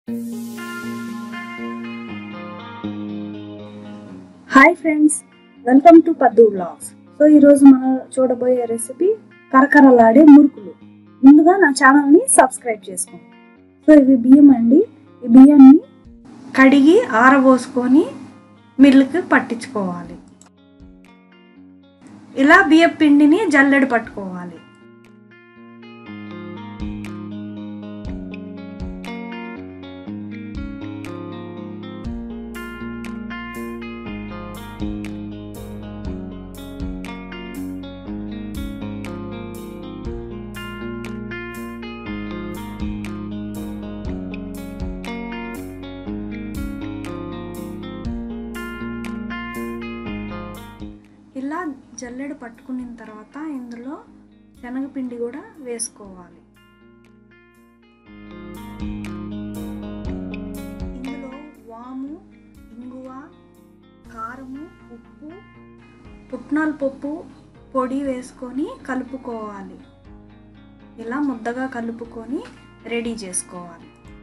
hi friends welcome to Paddu vlogs so ఈరోజు మనం చూడబోయే రెసిపీ కరకరలాడే మురుకులు ముందుగా నా ఛానల్ని సబ్స్క్రైబ్ చేసుకోండి సో ఇవి బియ్యం అండి ఈ బియ్యాన్ని కడిగి ఆరబోసుకొని మిల్లుకి పట్టించుకోవాలి ఇలా బియ్యం పిండిని జల్లెడ పట్టుకోవాలి ఇలా జల్లెడ పట్టుకున్న తర్వాత ఇందులో శనగపిండి కూడా వేసుకోవాలి ఇందులో వాము ఇంగువ కారము ఉప్పు పుట్నాల పప్పు పొడి వేసుకొని కలుపుకోవాలి ఇలా ముద్దగా కలుపుకొని రెడీ చేసుకోవాలి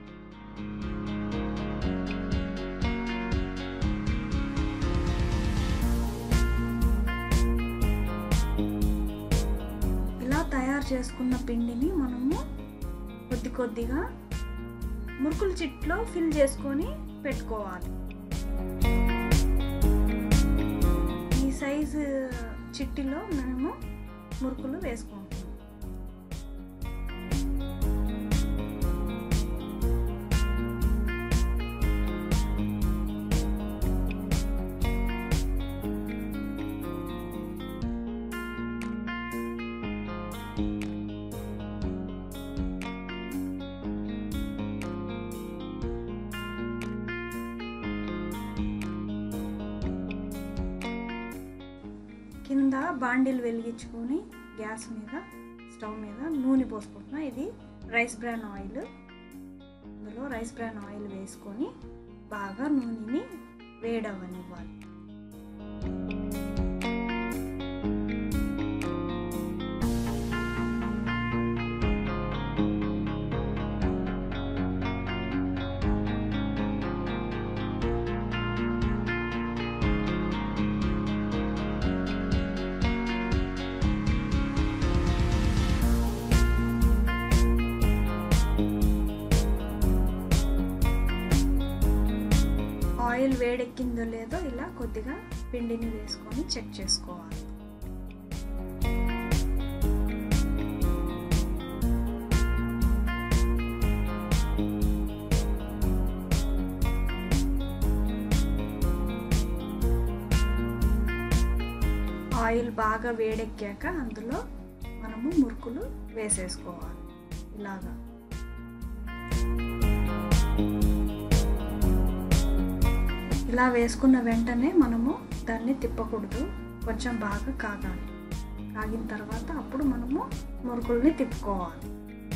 ఇలా తయారు చేసుకున్న పిండిని మనము కొద్ది కొద్దిగా మురుకుల చిట్లో ఫిల్ చేసుకొని పెట్టుకోవాలి ఈ సైజు చిట్టిలో మనము మురుకులు వేసుకుంటాం కింద బాండిల్ వెలిగించుకొని గ్యాస్ మీద స్టవ్ మీద నూనె పోసుకుంటున్నా ఇది రైస్ బ్రాన్ ఆయిల్ ఇందులో రైస్ బ్రాన్ ఆయిల్ వేసుకొని బాగా నూనెని వేడవనివ్వాలి ఆయిల్ వేడెక్కిందో లేదో ఇలా కొద్దిగా పిండిని వేసుకొని చెక్ చేసుకోవాలి ఆయిల్ బాగా వేడెక్కాక అందులో మనము మురుకులు వేసేసుకోవాలి ఇలాగా ఇలా వేసుకున్న వెంటనే మనము దాన్ని తిప్పకూడదు కొంచెం బాగా కాగాలి కాగిన తర్వాత అప్పుడు మనము మురుకుల్ని తిప్పుకోవాలి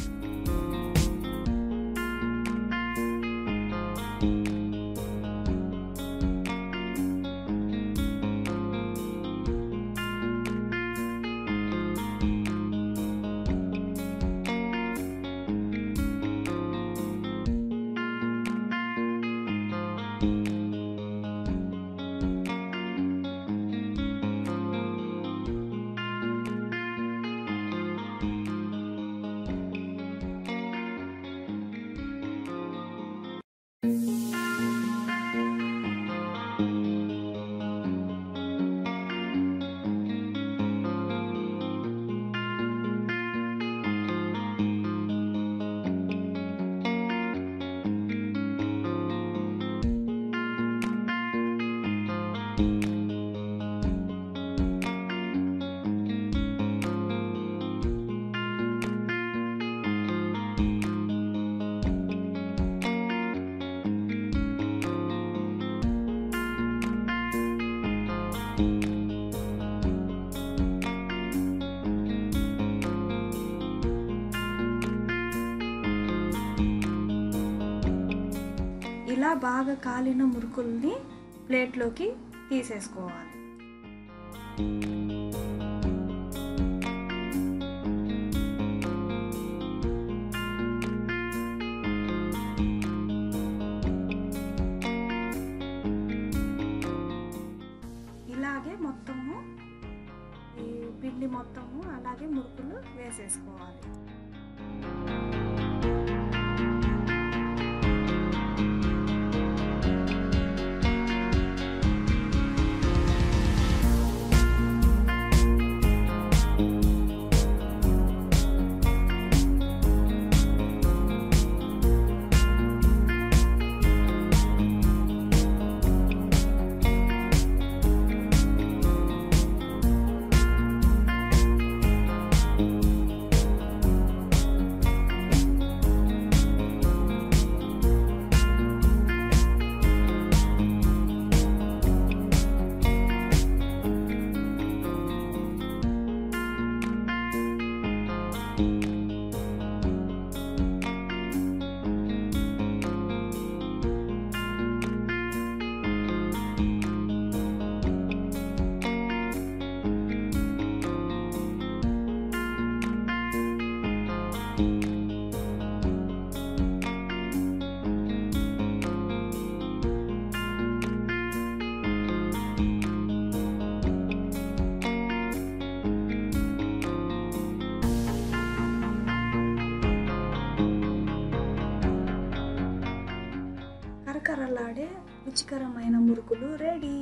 ఇలా బాగా కాలిన మురుకుల్ని ప్లేట్లోకి తీసేసుకోవాలి మురుకులు వేసేసుకోవాలి కరకరలాడే రుచికరమైన మురుకులు రెడీ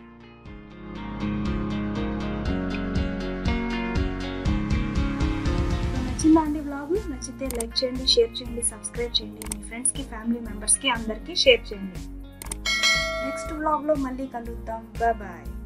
నచ్చిందా అండి బ్లాగ్ నచ్చితే లైక్ చేయండి షేర్ చేయండి సబ్స్క్రైబ్ చేయండి మీ ఫ్రెండ్స్కి ఫ్యామిలీ మెంబర్స్కి అందరికీ షేర్ చేయండి నెక్స్ట్ బ్లాగ్లో మళ్ళీ కలుద్దాం బాయ్